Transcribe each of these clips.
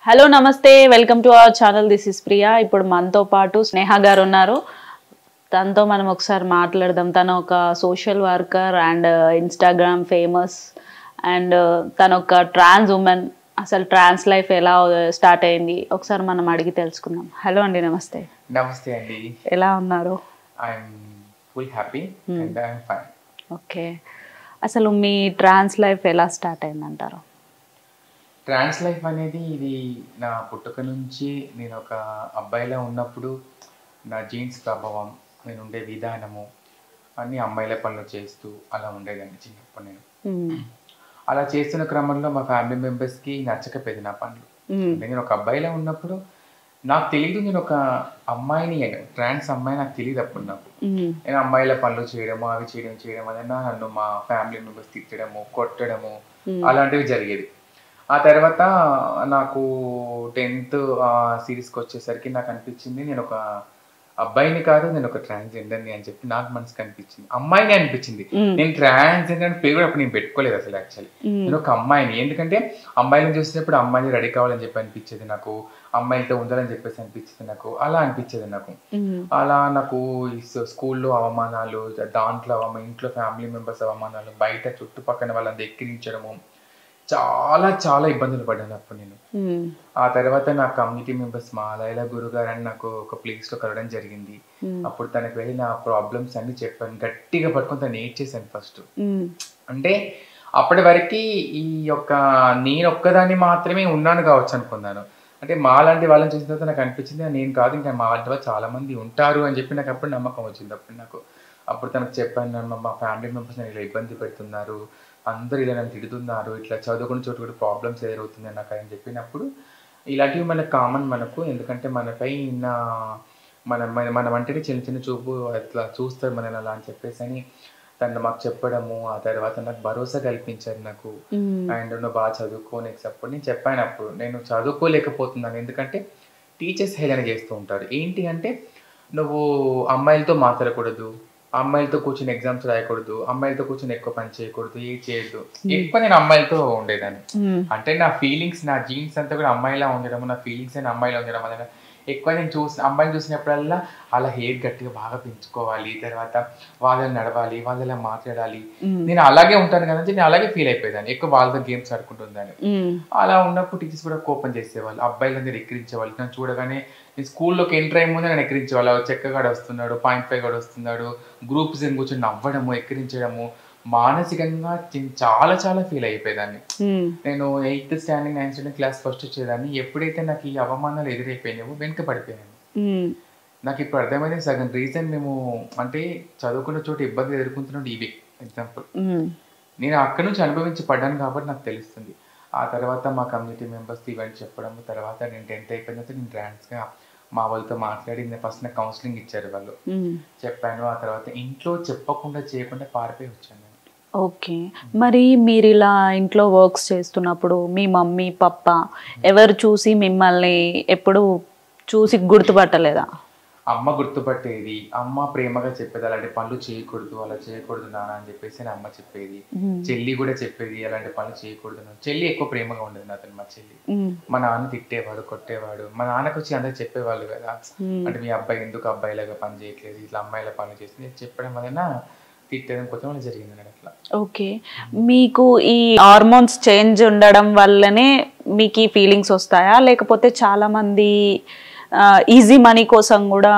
Hello నమస్తే welcome to our channel this is Priya ఇప్పుడు మనతో పాటు స్నేహ గారు ఉన్నారు తనతో మనం ఒకసారి మాట్లాడదాం తను ఒక social worker and Instagram famous and తను ఒక ట్రాన్స్ ఉమెన్ అసలు ట్రాన్స్ లైఫ్ ఎలా స్టార్ట్ అయింది ఒకసారి మనం అడిగి తెలుసుకుందాం హలో అండి నమస్తే నమస్తే అండి ఎలా ఉన్నారు I'm full happy and I'm fine okay అసలు మీ ట్రాన్స్ లైఫ్ ఎలా స్టార్ట్ అయిందంటారు ట్రాన్స్ లైఫ్ అనేది ఇది నా పుట్టుక నుంచి నేను ఒక అబ్బాయిలా ఉన్నప్పుడు నా జీన్స్ ప్రభావం నేను ఉండే విధానము అన్ని అమ్మాయిల పనులు చేస్తూ అలా ఉండేదండి చిన్నప్పుడు నేను మ్మ్. అలా చేస్తున్న క్రమంలో మా ఫ్యామిలీ మెంబర్స్కి నచ్చకపోయేది నా పనులు మ్మ్. అంటే నేను ఒక అబ్బాయిలా ఉన్నప్పుడు నాకు తెలియదు నేను ఒక అమ్మాయిని ట్రాన్స్ అమ్మాయి నాకు తెలియదు అప్పుడు నాకు మ్మ్. నేను అమ్మాయిల పనులు చేయడము అవి చేయడం చేయడం వలన నన్ను మా ఫ్యామిలీ మెంబర్స్ తిట్టడము కొట్టడము అలాంటివి జరిగేది ఆ తర్వాత నాకు టెన్త్ సిరీస్కి వచ్చేసరికి నాకు అనిపించింది నేను ఒక అబ్బాయిని కాదు నేను ఒక ట్రాన్స్జెండర్ని అని చెప్పి నాకు మనసుకు అనిపించింది అమ్మాయిని అనిపించింది మ్మ్. నేను ట్రాన్స్జెండర్ అని పేరు కూడా అప్పుడు నేను పెట్టుకోలేదు అసలు యాక్చువల్లీ మ్మ్. నేను ఒక అమ్మాయిని ఎందుకంటే అమ్మాయిలను చూసినప్పుడు అమ్మాయిని రెడీ కావాలని చెప్పి అనిపించేది నాకు అమ్మాయిలతో ఉండాలని చెప్పేసి అనిపించేది నాకు అలా అనిపించేది నాకు మ్మ్. అలా నాకు ఈ స- స్కూల్లో అవమానాలు దాంట్లో అవమానం ఇంట్లో ఫ్యామిలీ మెంబర్స్ అవమానాలు బయట చుట్టుపక్కల వాళ్ళని ఎక్కిరించడము చాలా చాలా ఇబ్బందులు పడ్డాను అప్పుడు నేను మ్మ్. ఆ తర్వాత నా కమ్యూనిటీ మెంబర్స్ మా లైలా గురుగారు అని నాకు ఒక ప్లేస్లో కలవడం జరిగింది మ్మ్. అప్పుడు తనకు వెళ్ళి నా ప్రాబ్లమ్స్ అన్ని చెప్పాను గట్టిగా పట్టుకొని తను ఏడ్ చేశాను ఫస్ట్ మ్మ్. అంటే అంటే అప్పటి వరకు ఈ యొక్క నేను ఒక్కదాన్ని మాత్రమే ఉన్నాను కావచ్చు అనుకున్నాను అంటే మాలాంటి వాళ్ళని చూసిన తర్వాత నాకు అనిపించింది నేను కాదు ఇంకా మా లాంటి వాళ్ళు చాలా మంది ఉంటారు అని చెప్పి నాకు అప్పుడు నమ్మకం వచ్చింది అప్పుడు నాకు అప్పుడు తనకు చెప్పాను "నన్ను మా ఫ్యామిలీ మెంబర్స్ నన్ను ఇలా ఇబ్బంది పెడుతున్నారు అందరూ ఇలా నన్ను తిడుతున్నారు ఇట్లా చదువుకున్న చోటు కూడా ప్రాబ్లమ్స్ ఎదురవుతున్నాయి నాకు అని చెప్పినప్పుడు ఇలాంటివి మనకు కామన్ మనకు ఎందుకంటే మనపై నా మన మన- మనం అంటేనే చిన్న చిన్న చూపు అట్లా చూస్తారు మనల్ని అలా అని చెప్పేసి అని తను మాకు చెప్పడము ఆ తర్వాత నాకు భరోసా కల్పించారు నాకు మ్మ్. అండ్ నువ్వు బాగా చదువుకో నెక్స్ట్ అప్పుడు నేను చెప్పాను అప్పుడు నేను చదువుకోలేకపోతున్నాను ఎందుకంటే టీచర్స్ హేళన చేస్తూ ఉంటారు ఏంటి అంటే నువ్వు అమ్మాయిలతో మాట్లాడకూడదు అమ్మాయిలతో కూర్చొని ఎగ్జామ్స్ రాయకూడదు అమ్మాయిలతో కూర్చొని ఎక్కువ పని చేయకూడదు ఏ చేయొద్దు ఎక్కువ నేను అమ్మాయిలతో ఉండేదాన్ని మ్మ్. అంటే నా ఫీలింగ్స్ నా జీన్స్ అంతా కూడా అమ్మాయిలా ఉండడం నా ఫీలింగ్స్ అయినా అమ్మాయిలా ఉండడం వల్ల ఎక్కువ నేను చూసి అమ్మాయిని చూసినప్పుడల్లా అలా హెయిర్ గట్టిగా బాగా పెంచుకోవాలి తర్వాత వాళ్ళని నడవాలి వాళ్ళలా మాట్లాడాలి మ్మ్. నేను అలాగే ఉంటాను కదా నేను అలాగే ఫీల్ అయిపోయేదాన్ని ఎక్కువ వాళ్ళతో గేమ్స్ ఆడుకుంటుందని మ్మ్. అలా ఉన్నప్పుడు టీచర్స్ కూడా కోపం చేసేవాళ్ళు అబ్బాయిలందరూ ఎక్కిరించేవాళ్ళు నన్ను చూడగానే నేను స్కూల్లోకి ఎంటర్ అయ్యే ముందే నన్ను ఎక్కిరించేవాళ్ళు చెక్కగాడు వస్తున్నాడు పాయింట్ ఫైవ్ గాడు వస్తున్నాడు గ్రూప్స్ కూర్చొని నవ్వడము ఎక్కిరించడము మానసికంగా నేను చాలా చాలా ఫీల్ అయిపోయేదాన్ని మ్మ్. నేను eighth standing ninth standing class first వచ్చేదాన్ని ఎప్పుడైతే నాకు ఈ అవమానాలు ఎదురైపోయినాయో వెనుక పడిపోయాను మ్మ్. నాకు ఇప్పుడు అర్థమైంది సగం రీజన్ మేము అంటే చదువుకున్న చోట ఇబ్బంది ఎదుర్కొంటున్నట్టు ఇవి ఎగ్జాంపుల్ మ్మ్. నేను అక్కడి నుంచి అనుభవించి పడ్డాను కాబట్టి నాకు తెలుస్తుంది ఆ తర్వాత మా కమ్యూనిటీ మెంబర్స్ ఇవన్నీ చెప్పడం తర్వాత నేను టెన్త్ అయిపోయిన తర్వాత నేను డ్యాన్స్గా మా వాళ్ళతో మాట్లాడి నేను ఫస్ట్ నాకు కౌన్సిలింగ్ ఇచ్చారు వాళ్ళు మ్మ్. చెప్పాను ఆ తర్వాత ఇంట్లో చెప్పకుండా చేయకుండా పారిపోయి వచ్చాను నేను ఓకే మరి మీరు ఇలా ఇంట్లో వర్క్స్ చేస్తున్నప్పుడు మీ మమ్మీ పప్ప ఎవరు చూసి మిమ్మల్ని ఎప్పుడు చూసి గుర్తుపట్టలేదా అమ్మ గుర్తుపట్టేది అమ్మ ప్రేమగా చెప్పేది అలాంటి పనులు చేయకూడదు అలా చేయకూడదు నాన్న అని చెప్పేసి నా అమ్మ చెప్పేది మ్మ్. చెల్లి కూడా చెప్పేది అలాంటి పనులు చేయకూడదు నాన్న. చెల్లి ఎక్కువ ప్రేమగా ఉండేది నాతో మా చెల్లి మ్మ్. మా నాన్న తిట్టేవాడు కొట్టేవాడు మా నాన్నకు వచ్చి అందరు చెప్పేవాళ్ళు కదా మ్మ్. అంటే మీ అబ్బాయి ఎందుకు అబ్బాయిలాగా పని చేయట్లేదు ఇట్లా అమ్మాయిల పనులు చేస్తుంది నేను చెప్పడం వలన తిట్టడం కొంచెం వల్ల జరిగింది అన్నట్టు అట్లా ఓకే మీకు ఈ హార్మోన్స్ చేంజ్ ఉండడం వల్లనే మీకు ఈ ఫీలింగ్స్ వస్తాయా లేకపోతే చాలా మంది ఈజీ మనీ కోసం కూడా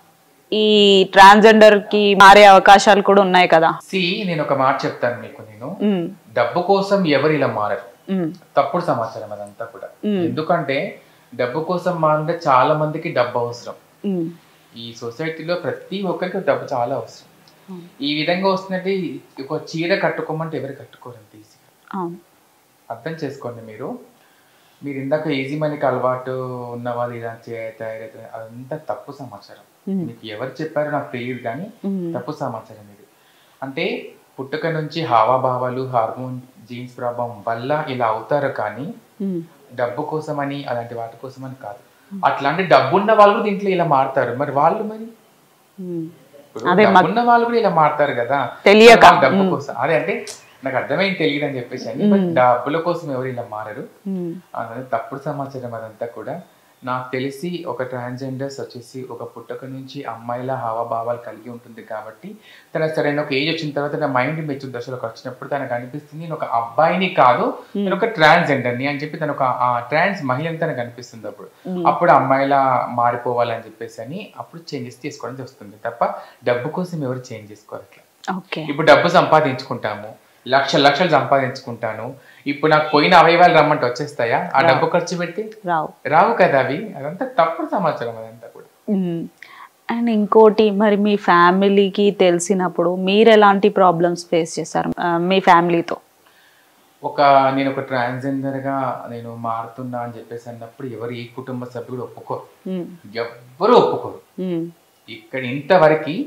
ఈ ట్రాన్స్జెండర్ కి మారే అవకాశాలు కూడా ఉన్నాయి కదా సి నేను ఒక మాట చెప్తాను మీకు నేను మ్మ్. డబ్బు కోసం ఎవరు ఇలా మారరు మ్మ్. తప్పుడు సమాచారం అదంతా కూడా మ్మ్. ఎందుకంటే డబ్బు కోసం మారంటే చాలా మందికి డబ్బు అవసరం మ్మ్. ఈ సొసైటీలో ప్రతి ఒక్కరికి డబ్బు చాలా అవసరం ఈ విధంగా వస్తున్నట్టు ఒక చీర కట్టుకోమంటే ఎవరు కట్టుకోరు అంత ఈజీగా అవును అర్థం చేసుకోండి మీరు మీరు ఇందాక ఈజీ మనీకి అలవాటు ఉన్న వాళ్ళు ఇలా చే- తయారవుతారు అదంతా తప్పు సమాచారం మ్మ్. మీకు ఎవరు చెప్పారో నాకు తెలియదు కానీ మ్మ్. తప్పు సమాచారం ఇది అంటే పుట్టుక నుంచి హావాభావాలు హార్మోన్ జీన్స్ ప్రభావం వల్ల ఇలా అవుతారు కానీ మ్మ్. డబ్బు కోసమని అలాంటి వాటి కోసమని కాదు అట్లాంటి డబ్బు ఉన్న వాళ్ళు కూడా దీంట్లో ఇలా మారుతారు మరి వాళ్ళు మరి మ్మ్. ఇప్పుడు డబ్బున్న వాళ్ళు కూడా ఇలా మారుతారు కదా తెలియక. వాళ్ళు డబ్బు కోసం అదే అంటే నాకు అర్థమైంది తెలియదు అని చెప్పేసి అని బట్ డబ్బుల కోసం ఎవరు ఇలా మారరు ఉమ్, అన్నది తప్పుడు సమాచారం అదంతా కూడా నాకు తెలిసి ఒక ట్రాన్స్జెండర్స్ వచ్చేసి ఒక పుట్టక నుంచి అమ్మాయిల హావభావాలు కలిగి ఉంటుంది కాబట్టి తన సరైన ఒక ఏజ్ వచ్చిన తర్వాత తన మైండ్ మెచ్యూర్ దశలోకి వచ్చినప్పుడు తనకు అనిపిస్తుంది నేను ఒక అబ్బాయిని కాదు నేను ఒక ట్రాన్స్జెండర్ని అని చెప్పి తను ఒక ట్రాన్స్ మహిళని తనకు అనిపిస్తుంది అప్పుడు అప్పుడు అమ్మాయిలా మారిపోవాలని చెప్పేసి అని అప్పుడు చేంజెస్ తీసుకోవడం వస్తుంది తప్ప డబ్బు కోసం ఎవరు చేంజ్ చేసుకోరు అట్లా ఓకే ఇప్పుడు డబ్బు సంపాదించుకుంటాము లక్ష లక్షలు సంపాదించుకుంటాను ఇప్పుడు నాకు పోయిన అవయవాలు రమ్మంటే వచ్చేస్తాయా ఆ డబ్బు ఖర్చు పెట్టి రావు రావు కదా అవి అదంతా తప్పుడు సమాచారం అదంతా కూడా అండ్ ఇంకోటి మరి మీ ఫ్యామిలీకి తెలిసినప్పుడు మీరు ఎలాంటి ప్రాబ్లమ్స్ ఫేస్ చేశారు ఆ, మీ ఫ్యామిలీతో ఒక నేను ఒక ట్రాన్స్జెండర్ గా నేను మారుతున్నా అని చెప్పేసి అన్నప్పుడు ఎవరు ఏ కుటుంబ సభ్యుడు ఒప్పుకోరు ఎవ్వరు ఒప్పుకోరు ఇక్కడ ఇంతవరకు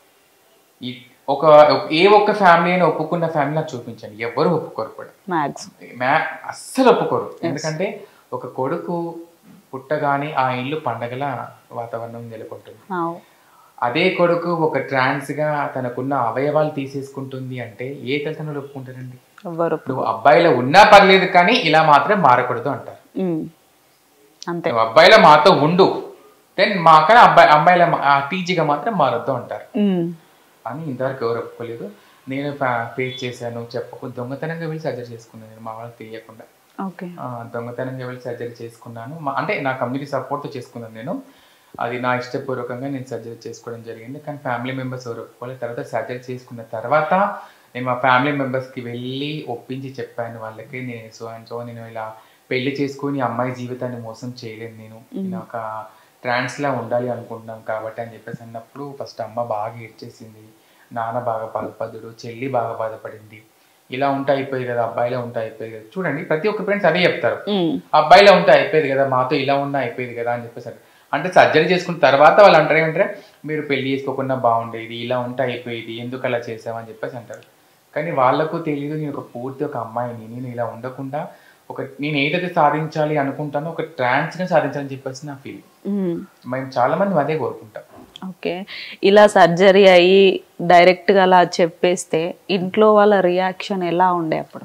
ఈ ఒక ఏ ఒక్క ఫ్యామిలీ అయినా ఒప్పుకున్న ఫ్యామిలీ నాకు చూపించండి ఎవరు ఒప్పుకోరు కూడా మ్యాక్స్ మ్యా అస్సలు ఒప్పుకోరు ఎందుకంటే ఒక కొడుకు పుట్టగానే ఆ ఇల్లు పండగల వాతావరణం నెలకొంటుంది అదే కొడుకు ఒక ట్రాన్స్ గా తనకున్న అవయవాలు తీసేసుకుంటుంది అంటే ఏ తల్లిదండ్రులు ఒప్పుకుంటారండి ఎవ్వరు నువ్వు అబ్బాయిలో ఉన్నా పర్లేదు కానీ ఇలా మాత్రం మారకూడదు అంటారు ఉమ్, అంతే నువ్వు అబ్బాయిలో మాతో ఉండు దెన్ మాకనే అబ్బాయి అమ్మాయిల టీజీగా మాత్రం మారొద్దు అంటారు ఉమ్, అని ఇంతవరకు ఎవరు ఒప్పుకోలేదు నేను ఫేస్ చేశాను చెప్పకు దొంగతనంగా వెళ్ళి సర్జరీ చేసుకున్నాను నేను మా వాళ్ళకి తెలియకుండా ఓకే ఆ, దొంగతనంగా వెళ్ళి సర్జరీ చేసుకున్నాను మా- అంటే నా కమ్యూనిటీ సపోర్ట్తో చేసుకున్నాను నేను అది నా ఇష్టపూర్వకంగా నేను సర్జరీ చేసుకోవడం జరిగింది కానీ ఫ్యామిలీ మెంబర్స్ ఎవరు ఒప్పుకోలేదు తర్వాత సర్జరీ చేసుకున్న తర్వాత నేను మా ఫ్యామిలీ మెంబర్స్కి వెళ్ళి ఒప్పించి చెప్పాను వాళ్ళకి నేను సో అండ్ సో నేను ఇలా పెళ్లి చేసుకుని అమ్మాయి జీవితాన్ని మోసం చేయలేను నేను నేను ఒక ట్రాన్స్లా ఉండాలి అనుకుంటున్నాం కాబట్టి అని చెప్పేసి అన్నప్పుడు ఫస్ట్ అమ్మ బాగా ఏడ్చేసింది నాన్న బాగా బాధపడ్డాడు చెల్లి బాగా బాధపడింది ఇలా ఉంటే అయిపోయేది కదా అబ్బాయిలో ఉంటే అయిపోయేది కదా చూడండి ప్రతి ఒక్క ఫ్రెండ్స్ అదే చెప్తారు ఉమ్, అబ్బాయిలో ఉంటే అయిపోయేది కదా మాతో ఇలా ఉన్నా అయిపోయేది కదా అని చెప్పేసి అంటారు. అంటే సర్జరీ చేసుకున్న తర్వాత వాళ్ళు అంటారు ఏమంటారు మీరు పెళ్లి చేసుకోకుండా బాగుండేది ఇలా ఉంటే అయిపోయేది ఎందుకు అలా చేసామని చెప్పేసి అంటారు కానీ వాళ్ళకు తెలియదు నేను ఒక పూర్తి ఒక అమ్మాయిని నేను ఇలా ఉండకుండా ఒక నేను ఏదైతే సాధించాలి అనుకుంటానో ఒక ట్రాన్స్గా సాధించాలని చెప్పేసి నా ఫీలింగ్ ఉమ్. మేము చాలా మంది అదే కోరుకుంటాం ఓకే ఇలా సర్జరీ అయ్యి డైరెక్ట్గా అలా చెప్పేస్తే ఇంట్లో వాళ్ళ రియాక్షన్ ఎలా ఉండే అప్పుడు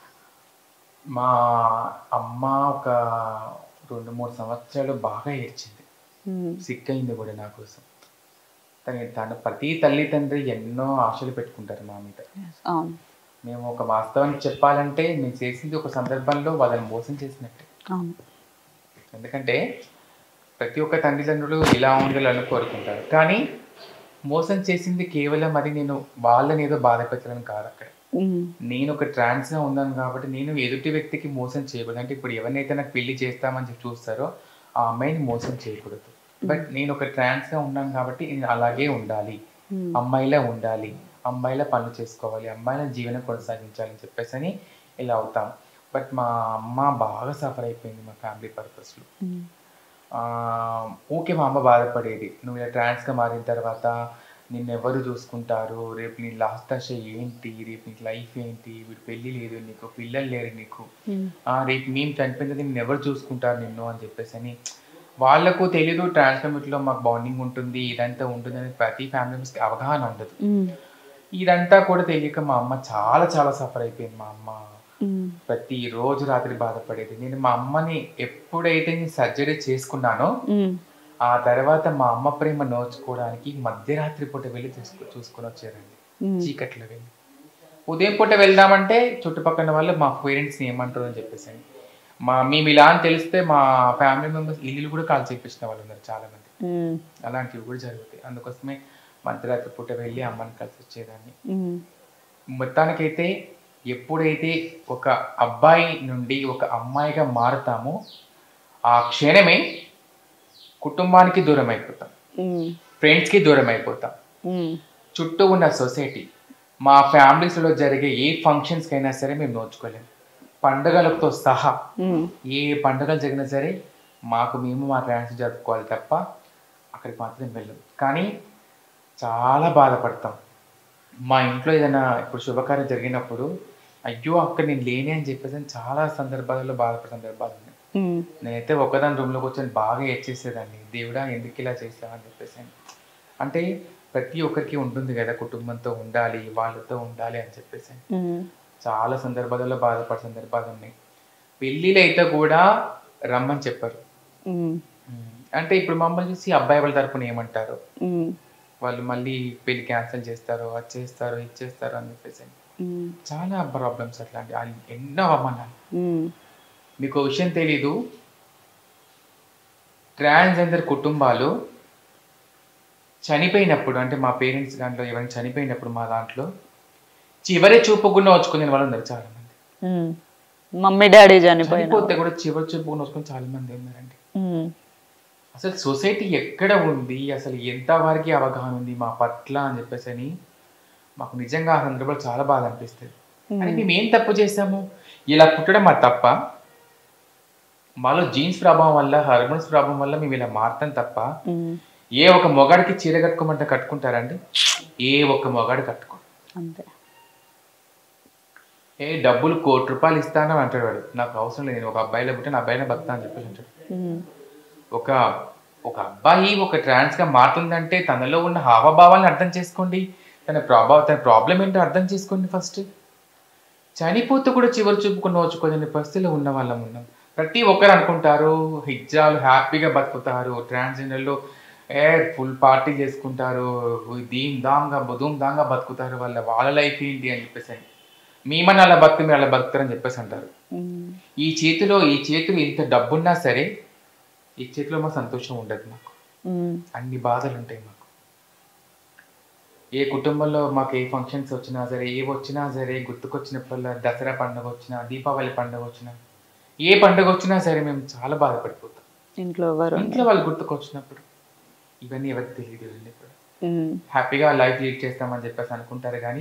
మా అమ్మ ఒక రెండు మూడు సంవత్సరాలు బాగా ఏడ్చింది ఉమ్, సిక్ అయింది కూడా నా కోసం తన తన ప్రతి తల్లి తండ్రి ఎన్నో ఆశలు పెట్టుకుంటారు మా మీద అవును మేము ఒక వాస్తవానికి చెప్పాలంటే నేను చేసింది ఒక సందర్భంలో వాళ్ళని మోసం చేసినట్టే అవును ఎందుకంటే ప్రతి ఒక్క తల్లిదండ్రులు ఇలా ఉండాలని కోరుకుంటారు కానీ మోసం చేసింది కేవలం అది నేను వాళ్ళని ఏదో బాధ పెట్టాలని కాదు అక్కడ ఉమ్, నేను ఒక ట్రాన్స్గా ఉన్నాను కాబట్టి నేను ఎదుటి వ్యక్తికి మోసం చేయకూడదు అంటే ఇప్పుడు ఎవరినైతే నాకు పెళ్లి చేస్తామని చెప్పి చూస్తారో ఆ అమ్మాయిని మోసం చేయకూడదు బట్ నేను ఒక ట్రాన్స్గా ఉన్నాను కాబట్టి నేను అలాగే ఉండాలి ఉమ్, అమ్మాయిలా ఉండాలి అమ్మాయిలా పనులు చేసుకోవాలి అమ్మాయిల జీవనం కొనసాగించాలి అని చెప్పేసి అని ఇలా అవుతాం బట్ మా అమ్మ బాగా సఫర్ అయిపోయింది మా ఫ్యామిలీ పర్పస్లో ఉమ్, ఊకే మా అమ్మ బాధపడేది నువ్వు ఇలా ట్రాన్స్గా మారిన తర్వాత నిన్ను ఎవరు చూసుకుంటారు రేపు నీ లాస్ట్ దశ ఏంటి రేపు నీకు లైఫ్ ఏంటి వీడు పెళ్ళి లేదు నీకు పిల్లలు లేరు నీకు ఉమ్, ఆ, రేపు మేము చనిపోయిన తర్వాత నిన్ను ఎవరు చూసుకుంటారు నిన్ను అని చెప్పేసి అని వాళ్ళకు తెలియదు ట్రాన్స్ కమిటీలో మాకు బాండింగ్ ఉంటుంది ఇదంతా ఉంటుంది అనేది ప్రతి ఫ్యామిలీ మెంబర్స్కి అవగాహన ఉండదు ఉమ్, ఇదంతా కూడా తెలియక మా అమ్మ చాలా చాలా సఫర్ అయిపోయింది మా అమ్మ ఉమ్, ప్రతి రోజు రాత్రి బాధపడేది నేను మా అమ్మని ఎప్పుడైతే నేను సర్జరీ చేసుకున్నానో ఉమ్, ఆ తర్వాత మా అమ్మ ప్రేమ నోచుకోవడానికి మధ్యరాత్రి పూట వెళ్ళి చూసుకు చూసుకొని వచ్చారండి ఉమ్, చీకట్లో వెళ్ళి ఉదయం పూట వెళ్దామంటే చుట్టుపక్కల వాళ్ళు మా పేరెంట్స్ని ఏమంటారు అని చెప్పేసి అని. మా మేము ఇలా అని తెలిస్తే మా ఫ్యామిలీ మెంబర్స్ ఇల్లు కూడా కాల్ చేపించిన వాళ్ళు ఉన్నారు చాలా మంది ఉమ్, అలాంటివి కూడా జరుగుతాయి అందుకోసమే మధ్యరాత్రి పూట వెళ్ళి అమ్మని కలిసి వచ్చేదాన్ని ఉమ్, మొత్తానికైతే ఎప్పుడైతే ఒక అబ్బాయి నుండి ఒక అమ్మాయిగా మారుతామో ఆ క్షణమే కుటుంబానికి దూరం అయిపోతాం ఉమ్, ఫ్రెండ్స్కి దూరం అయిపోతాం ఉమ్, చుట్టూ ఉన్న సొసైటీ మా ఫ్యామిలీస్లో జరిగే ఏ ఫంక్షన్స్కి అయినా సరే మేము నోచుకోలేము పండుగలతో సహా ఉమ్, ఏ పండుగలు జరిగినా సరే మాకు మేము మా ఫ్రెండ్స్ జరుపుకోవాలి తప్ప అక్కడికి మాత్రం వెళ్ళం కానీ చాలా బాధపడతాం మా ఇంట్లో ఏదైనా ఇప్పుడు శుభకార్యం జరిగినప్పుడు అయ్యో అక్కడ నేను లేనే అని చెప్పేసి అని చాలా సందర్భాలలో బాధపడే సందర్భాలు ఉన్నాయి ఉమ్, నేనైతే ఒకదాని రూమ్లో కూర్చొని బాగా ఏడ్చేసేదాన్ని దేవుడా ఎందుకు ఇలా చేసావని చెప్పేసి అని. అంటే ప్రతి ఒక్కరికి ఉంటుంది కదా కుటుంబంతో ఉండాలి వాళ్ళతో ఉండాలి అని చెప్పేసి అని. ఉమ్, చాలా సందర్భాలలో బాధపడే సందర్భాలు ఉన్నాయి పెళ్ళిళ్ళు అయితే కూడా రమ్మని చెప్పారు ఉమ్, అంటే ఇప్పుడు మమ్మల్ని చూసి అబ్బాయి వాళ్ళ తరపున ఏమంటారు ఉమ్, వాళ్ళు మళ్ళీ పెళ్లి క్యాన్సిల్ చేస్తారు అది చేస్తారు ఇది చేస్తారు అని చెప్పేసి ఉమ్, చాలా ప్రాబ్లమ్స్ అట్లాంటి ఆ ఎన్నో అవమానాలు ఉమ్, మీకు ఒక విషయం తెలీదు ట్రాన్స్జెండర్ కుటుంబాలు చనిపోయినప్పుడు అంటే మా పేరెంట్స్ దాంట్లో ఎవరైనా చనిపోయినప్పుడు మా దాంట్లో చివరి చూపుకుండా వచ్చుకునే వాళ్ళు ఉన్నారు చాలా మంది ఉమ్. మమ్మీ డాడీ చనిపోయిన చనిపోతే కూడా చివరి చూపుకుండా వచ్చుకుని చాలా మంది ఉన్నారండి ఉమ్, అసలు సొసైటీ ఎక్కడ ఉంది అసలు ఎంత వరకు అవగాహన ఉంది మా పట్ల అని చెప్పేసి అని మాకు నిజంగా ఆ సందర్భంలో చాలా బాధ అనిపిస్తుంది అని మేము ఏం తప్పు చేసాము ఇలా పుట్టడం మా తప్ప మాలో జీన్స్ ప్రభావం వల్ల హార్మోన్స్ ప్రభావం వల్ల మేము ఇలా మారుతాం తప్ప ఉమ్, ఏ ఒక మొగాడికి చీర కట్టుకోమంటే కట్టుకుంటారండి ఏ ఒక్క మొగాడు కట్టుకో అంతే ఏ డబ్బులు కోటి రూపాయలు ఇస్తాను అని అంటాడు వాడు నాకు అవసరం లేదు నేను ఒక అబ్బాయిలో పుట్టి నా అబ్బాయిలో బతా అని చెప్పేసి అంటాడు ఉమ్, ఒక ఒక అబ్బాయి ఒక ట్రాన్స్ గా మారుతుందంటే తనలో ఉన్న హావభావాలను అర్థం చేసుకోండి తన ప్రభావ తన ప్రాబ్లం ఏంటో అర్థం చేసుకోండి ఫస్ట్ చనిపోతే కూడా చివరి చూపుకుని నోచుకోలేని పరిస్థితిలో ఉన్న వాళ్ళం ఉన్నాం ప్రతి ఒక్కరు అనుకుంటారు హిజ్జాలు హ్యాపీగా బతుకుతారు ట్రాన్స్జెండర్లు ఏ ఫుల్ పార్టీ చేసుకుంటారు దీమ్ దాంగా బుధూమ్ దాంగా బతుకుతారు వాళ్ళ వాళ్ళ లైఫ్ ఏంటి అని చెప్పేసి అని. మేమని అలా బతుకు మీరు అలా బతుకుతారని చెప్పేసి అంటారు ఉమ్, ఈ చేతిలో ఈ చేతిలో ఇంత డబ్బున్నా సరే ఈ చేతిలో మా సంతోషం ఉండదు మాకు ఉమ్, అన్ని బాధలు ఉంటాయి మాకు ఏ కుటుంబంలో మాకు ఏ ఫంక్షన్స్ వచ్చినా సరే ఏ వచ్చినా సరే గుర్తుకొచ్చినప్పుడల్లా దసరా పండుగ వచ్చినా దీపావళి పండుగ వచ్చినా ఏ పండుగ వచ్చినా సరే మేము చాలా బాధపడిపోతాం ఇంట్లో ఎవరు ఇంట్లో వాళ్ళు గుర్తుకొచ్చినప్పుడు ఇవన్నీ ఎవరికి తెలియదు ఇవన్నీ కూడా ఉమ్, హ్యాపీగా లైఫ్ లీడ్ చేస్తామని చెప్పేసి అనుకుంటారు కానీ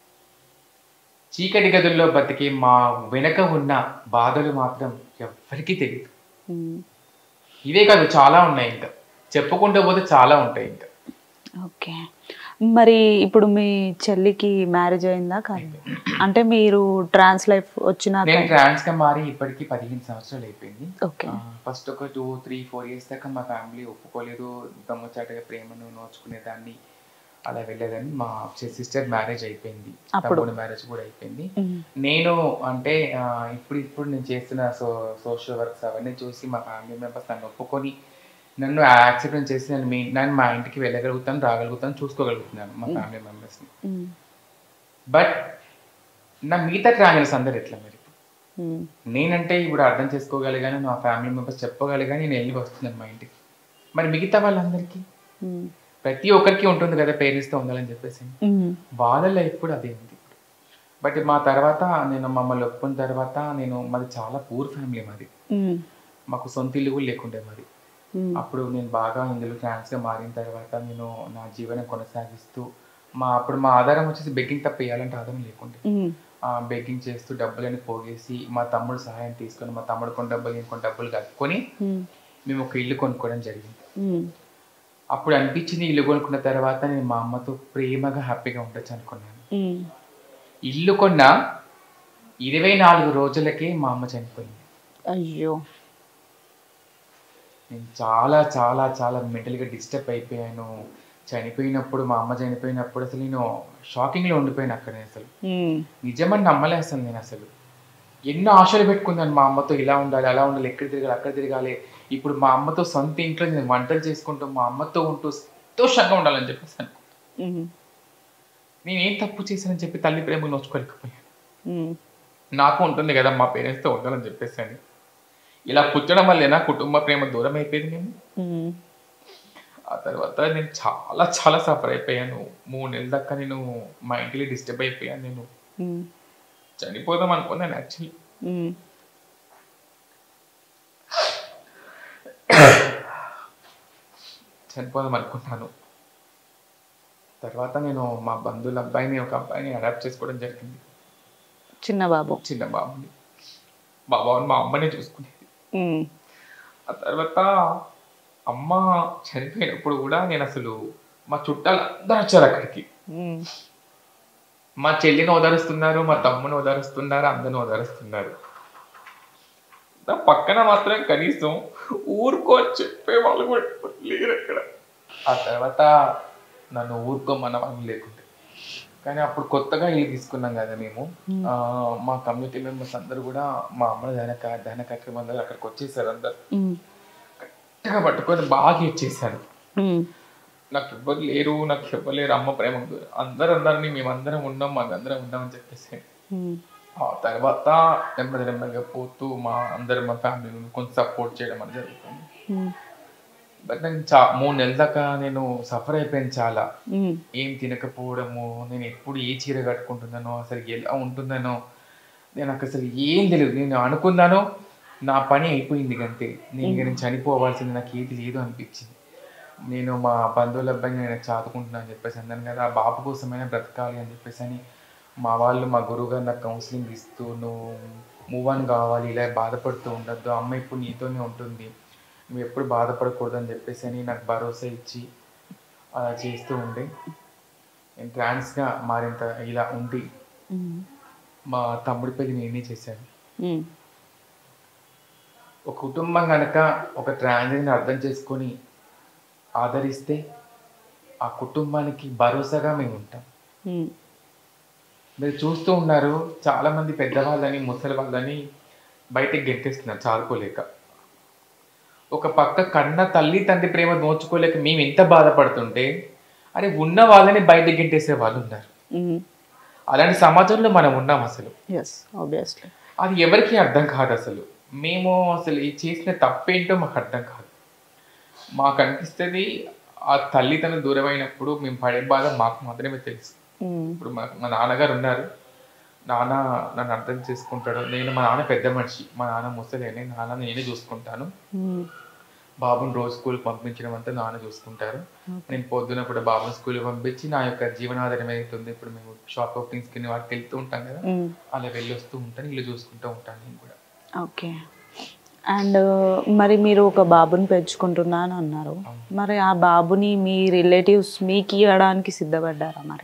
చీకటి గదుల్లో బతికే మా వెనక ఉన్న బాధలు మాత్రం ఎవ్వరికీ తెలియదు ఉమ్, ఇవే కాదు చాలా ఉన్నాయి ఇంకా చెప్పుకుంటూ పోతే చాలా ఉంటాయి ఇంకా ఓకే మరి ఇప్పుడు మీ చెల్లికి మ్యారేజ్ అయిందా కాదు అంటే మీరు ట్రాన్స్ లైఫ్ వచ్చినాక నేను ట్రాన్స్ గా మారి ఇప్పటికి పదిహేను సంవత్సరాలు అయిపోయింది ఓకే ఫస్ట్ ఒక టూ త్రీ ఫోర్ ఇయర్స్ దాకా మా ఫ్యామిలీ ఒప్పుకోలేదు దొంగచాటగా ప్రేమను నోచుకునేదాన్ని అలా వెళ్ళేదాన్ని మా సిస్టర్ మ్యారేజ్ అయిపోయింది అప్పుడు? తమ్ముడు మ్యారేజ్ కూడా అయిపోయింది ఉమ్, నేను అంటే ఆ, ఇప్పుడు ఇప్పుడు నేను చేస్తున్న సో సోషల్ వర్క్స్ అవన్నీ చూసి మా ఫ్యామిలీ మెంబర్స్ నన్ను ఒప్పుకొని నన్ను యాక్సెప్టెన్స్ చేసి నన్ను మీ నేను మా ఇంటికి వెళ్ళగలుగుతాను రాగలుగుతాను చూసుకోగలుగుతున్నాను మా ఫ్యామిలీ మెంబర్స్ని ఉమ్, బట్ నా మిగతా ట్రావెల్స్ అందరు ఎట్లా మరి ఉమ్, నేనంటే ఇప్పుడు అర్థం చేసుకోగలిగాను నా ఫ్యామిలీ మెంబర్స్ చెప్పగలిగాను నేను వెళ్ళి వస్తున్నాను మా ఇంటికి మరి మిగతా వాళ్ళందరికీ ఉమ్, ప్రతి ఒక్కరికి ఉంటుంది కదా పేరెంట్స్తో ఉండాలని చెప్పేసి ఉమ్, వాళ్ళ లైఫ్ కూడా అదే ఉంది బట్ మా తర్వాత నేను మమ్మల్ని ఒప్పుకున్న తర్వాత నేను మాది చాలా పూర్ ఫ్యామిలీ మాది ఉమ్, మాకు సొంత ఇల్లు కూడా లేకుండే మాది ఉమ్, అప్పుడు నేను బాగా ఇందులో ట్రాన్స్గా మారిన తర్వాత నేను నా జీవనం కొనసాగిస్తూ మా అప్పుడు మా ఆధారం వచ్చేసి బెగ్గింగ్ తప్ప వేయాలంటే ఆధారం లేకుండే ఉమ్, బెగ్గింగ్ చేస్తూ డబ్బులని పోగేసి మా తమ్ముడు సహాయం తీసుకొని మా తమ్ముడు కొన్ని డబ్బులు నేను కొన్ని డబ్బులు కట్టుకొని ఉమ్, మేము ఒక ఇల్లు కొనుక్కోవడం జరిగింది ఉమ్, అప్పుడు అనిపించింది ఇల్లు కొనుక్కున్న తర్వాత నేను మా అమ్మతో ప్రేమగా హ్యాపీగా ఉండొచ్చు అనుకున్నాను ఉమ్, ఇల్లు కొన్న ఇరవై నాలుగు రోజులకే మా అమ్మ చనిపోయింది అయ్యో నేను చాలా చాలా చాలా మెంటల్గా డిస్టర్బ్ అయిపోయాను చనిపోయినప్పుడు మా అమ్మ చనిపోయినప్పుడు అసలు నేను షాకింగ్లో ఉండిపోయాను అక్కడ అసలు ఉమ్, నిజమని నమ్మలే అసలు నేను అసలు ఎన్నో ఆశలు పెట్టుకున్నాను మా అమ్మతో ఇలా ఉండాలి అలా ఉండాలి ఎక్కడ తిరగాలి అక్కడ తిరగాలి ఇప్పుడు మా అమ్మతో సొంత ఇంట్లో నేను వంటలు చేసుకుంటూ మా అమ్మతో ఉంటూ సంతోషంగా ఉండాలని చెప్పేసి అనుకున్నాను. ఉమ్, నేను ఏం తప్పు చేశానని చెప్పి తల్లి ప్రేమ నోచుకోలేకపోయాను ఉమ్, నాకు ఉంటుంది కదా మా పేరెంట్స్తో ఉండాలని చెప్పేసి అని ఇలా పుట్టడం వల్లేనా కుటుంబ ప్రేమ దూరం అయిపోయింది నేను ఉమ్, ఆ తర్వాత నేను చాలా చాలా సఫర్ అయిపోయాను మూడు నెలల దాకా నేను మా ఇంటికి డిస్టర్బ్ అయిపోయాను నేను ఉమ్, చనిపోదాం అనుకున్నాను యాక్చువల్లీ ఉమ్, చనిపోదాం అనుకున్నాను తర్వాత నేను మా బంధువుల అబ్బాయిని ఒక అబ్బాయిని అడాప్ట్ చేసుకోవడం జరిగింది చిన్న బాబు చిన్న బాబుని బాబాని మా అమ్మనే చూసుకునేది ఉమ్, ఆ తర్వాత అమ్మ చనిపోయినప్పుడు కూడా నేను అసలు మా చుట్టాలు అందరూ వచ్చారు అక్కడికి ఉమ్, మా చెల్లిని ఓదారుస్తున్నారు మా తమ్ముని ఓదారుస్తున్నారు అందరిని ఓదారుస్తున్నారు నా పక్కన మాత్రం కనీసం ఊరుకో అని చెప్పే వాళ్ళు కూడా లేరు అక్కడ ఆ తర్వాత నన్ను ఊరుకోమన్న వాళ్ళు లేకుండే కానీ అప్పుడు కొత్తగా ఇల్లు తీసుకున్నాం కదా మేము ఆ, మా కమ్యూనిటీ మెంబర్స్ అందరూ కూడా మా అమ్మ దహన కా- దహన కార్యక్రమం అందరూ అక్కడికి వచ్చేసారు అందరు ఉమ్, గట్టిగా పట్టుకొని బాగా ఇచ్చేసారు ఉమ్, నాకు ఎవ్వరు లేరు నాకు ఎవ్వరు లేరు అమ్మ ప్రేమ ఉంది. అందరు అందరినీ మేము అందరం ఉన్నాం మాకు అందరం ఉన్నాం అని చెప్పేసి ఉమ్, ఆ తర్వాత నెమ్మది నెమ్మదిగా పోతూ మా అందరం మా ఫ్యామిలీ కొంచెం సపోర్ట్ చేయడం అనేది జరుగుతుంది ఉమ్, బట్ నేను చా మూడు నెలల దాకా నేను సఫర్ అయిపోయాను చాలా ఉమ్, ఏం తినకపోవడము నేను ఎప్పుడు ఏ చీర కట్టుకుంటున్నానో అసలు ఎలా ఉంటుందనో నేను నాకు అసలు ఏం తెలియదు నేను అనుకున్నానో నా పని అయిపోయింది అంతే నేను ఇక నేను చనిపోవాల్సింది నాకు ఏది లేదు అనిపించింది నేను మా బంధువుల అబ్బాయిని నేను చదువుకుంటున్నాను అని చెప్పేసి అన్నాను కదా ఆ బాబు కోసమైనా బ్రతకాలి అని చెప్పేసి అని మా వాళ్ళు మా గురువు గారు నాకు కౌన్సిలింగ్ ఇస్తూ నువ్వు మూవ్ ఆన్ కావాలి ఇలా బాధపడుతూ ఉండొద్దు అమ్మ ఇప్పుడు నీతోనే ఉంటుంది నువ్వు ఎప్పుడు బాధపడకూడదు అని చెప్పేసి అని నాకు భరోసా ఇచ్చి అలా చేస్తూ ఉండే నేను ట్రాన్స్గా మారేంత ఇలా ఉండి ఉమ్, మా తమ్ముడి పెళ్లి నేనే చేశాను ఉమ్, ఒక కుటుంబం కనుక ఒక ట్రాన్స్ని అర్థం చేసుకొని ఆదరిస్తే ఆ కుటుంబానికి భరోసాగా మేము ఉంటాం ఉమ్, మీరు చూస్తూ ఉన్నారు చాలా మంది పెద్దవాళ్ళని ముసలి వాళ్ళని బయటికి గెట్టేస్తున్నారు చాలుకోలేక ఒక పక్క కన్న తల్లి తండ్రి ప్రేమ నోచుకోలేక మేము ఎంత బాధపడుతుంటే అరే ఉన్న వాళ్ళని బయటికి గెట్టేసే వాళ్ళు ఉన్నారు ఉమ్, అలాంటి సమాజంలో మనం ఉన్నాం అసలు ఎస్ ఆబ్వియస్లీ అది ఎవరికి అర్థం కాదు అసలు మేము అసలు ఈ చేసిన తప్పేంటో మాకు అర్థం కాదు మాకు అనిపిస్తుంది ఆ తల్లి తన దూరమైనప్పుడు మేము పడే బాధ మాకు మాత్రమే తెలుసు ఉమ్, ఇప్పుడు మా మా నాన్నగారు ఉన్నారు నాన్న నన్ను అర్థం చేసుకుంటాడు నేను మా నాన్న పెద్ద మనిషి మా నాన్న ముసలేనే నాన్న నేనే చూసుకుంటాను ఉమ్, బాబుని రోజు స్కూల్కి పంపించడం అంతా నాన్న చూసుకుంటారు నేను పొద్దున కూడా బాబుని స్కూల్కి పంపించి నా యొక్క జీవనాధారం ఏదైతుంది ఇప్పుడు మేము షాప్ ఓపెనింగ్స్ కింద వాటికి వెళ్తూ ఉంటాం కదా ఉమ్. అలా వెళ్ళి వస్తూ ఉంటాను ఇల్లు చూసుకుంటూ ఉంటాను నేను కూడా ఓకే అండ్ మరి మీరు ఒక బాబుని పెంచుకుంటున్నా అని అన్నారు మరి ఆ బాబుని మీ రిలేటివ్స్ మీకు ఇవ్వడానికి సిద్ధపడ్డారా మరి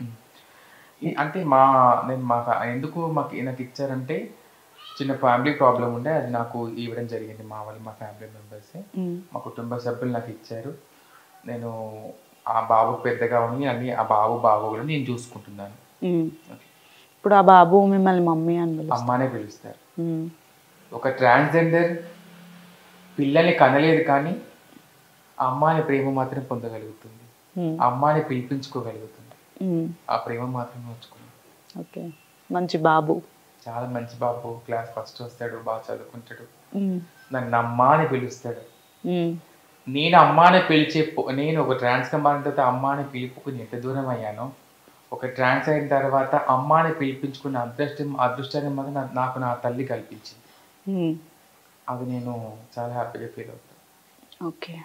ఈ- అంటే మా నేను మా ఫ్యా- ఎందుకు మాకు నాకు ఇచ్చారంటే చిన్న ఫ్యామిలీ ప్రాబ్లం ఉండే అది నాకు ఇవ్వడం జరిగింది మా వాళ్ళు మా ఫ్యామిలీ మెంబర్స్ ఉమ్, మా కుటుంబ సభ్యులు నాకు ఇచ్చారు నేను ఆ బాబు పెద్దగా ఉండి అన్ని ఆ బాబు బాబు కూడా నేను చూసుకుంటున్నాను ఉమ్. ఇప్పుడు ఆ బాబు మిమ్మల్ని మమ్మీ అని పిలుస్తారు అమ్మానే పిలుస్తారు ఉమ్, ఒక ట్రాన్స్జెండర్ పిల్లల్ని కనలేదు కానీ ఆ అమ్మాని ప్రేమ మాత్రం పొందగలుగుతుంది ఉమ్, ఆ అమ్మాని పిలిపించుకోగలుగుతుంది ఉమ్. ఆ ప్రేమ మాత్రం నోచుకుంది ఓకే మంచి బాబు చాలా మంచి బాబు క్లాస్ ఫస్ట్ వస్తాడు బాగా చదువుకుంటాడు ఉమ్, నన్ను అమ్మా అని పిలుస్తాడు ఉమ్, నేను అమ్మాని పిలిచే పొ- నేను ఒక ట్రాన్స్ మారిన తర్వాత అమ్మాని పిలుపుకుని ఎంత దూరం అయ్యానో ఒక ట్రాన్స్ అయిన తర్వాత అమ్మాని పిలిపించుకున్న అదృష్టం అదృష్టాన్ని మాత్రం నా- నాకు నా తల్లి కల్పించింది ఉమ్. అది నేను చాలా హ్యాపీగా ఫీల్ అవుతాను ఓకే